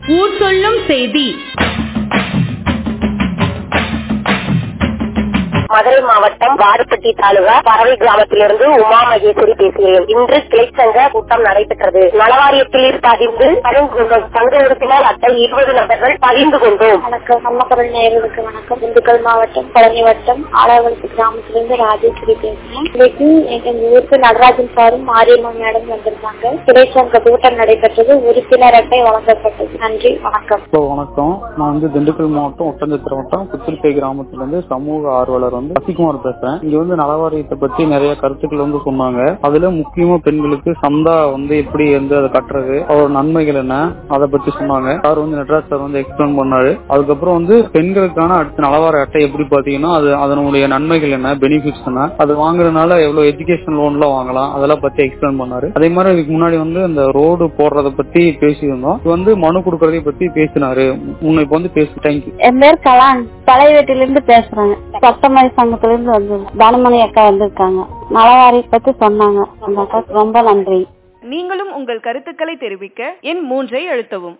ஊர் சொல்லும் செய்தி மதுரை மாவட்டம் வாடுப்பட்டி தாலுகா பறவை கிராமத்திலிருந்து உமா மகேஸ்வரி பேசுகிறேன் இன்று கிளைச்சங்க கூட்டம் நடைபெற்றது நலவாரியத்தில் பதிந்து பகிர்ந்து கொண்டோம் சங்க உறுப்பினர் அட்டை இருபது நபர்கள் பகிர்ந்து கொண்டோம் வணக்கம் நம்ம குரல் நேயர்களுக்கு வணக்கம் திண்டுக்கல் மாவட்டம் பழனி வட்டம் ஆலாவரத்து கிராமத்திலிருந்து ராஜேஸ்வரி பேசுறேன் இன்னைக்கு எங்க ஊருக்கு நடராஜன் சாரும் மாரியம்மா மேடம் வந்திருந்தாங்க கிளைச்சங்க கூட்டம் நடைபெற்றது உறுப்பினர் அட்டை வழங்கப்பட்டது நன்றி வணக்கம் ஹலோ வணக்கம் நான் வந்து திண்டுக்கல் மாவட்டம் ஒட்டஞ்சத்திர வட்டம் புத்திரிப்பை கிராமத்துல இருந்து சமூக ஆர்வலர் வந்து சசிகுமார் பேசுறேன் இங்க வந்து நலவாரியத்தை பத்தி நிறைய கருத்துக்கள் வந்து சொன்னாங்க அதுல முக்கியமா பெண்களுக்கு சந்தா வந்து எப்படி வந்து அதை கட்டுறது அதோட நன்மைகள் என்ன அதை பத்தி சொன்னாங்க சார் வந்து நட்ராஜ் சார் வந்து எக்ஸ்பிளைன் பண்ணாரு அதுக்கப்புறம் வந்து பெண்களுக்கான அடுத்த நலவார அட்டை எப்படி பாத்தீங்கன்னா அது அதனுடைய நன்மைகள் என்ன பெனிஃபிட்ஸ் என்ன அது வாங்குறதுனால எவ்வளவு எஜுகேஷன் லோன்லாம் வாங்கலாம் அதெல்லாம் பத்தி எக்ஸ்பிளைன் பண்ணாரு அதே மாதிரி இதுக்கு முன்னாடி வந்து இந்த ரோடு போடுறத பத்தி பேசியிருந்தோம் இது வந்து மனு கொடுக்கறதை பத்தி பேசினாரு முன்ன இப்ப வந்து பேசு தேங்க்யூ என் பேர் கலான் பழையவேட்டில இருந்து பேசுறாங்க சட்டமறை சங்கத்துல இருந்து வந்து தனமணி அக்கா வந்திருக்காங்க நலவாரி பத்தி சொன்னாங்க அந்த அக்கா ரொம்ப நன்றி நீங்களும் உங்கள் கருத்துக்களை தெரிவிக்க எண் மூன்றை அழுத்தவும்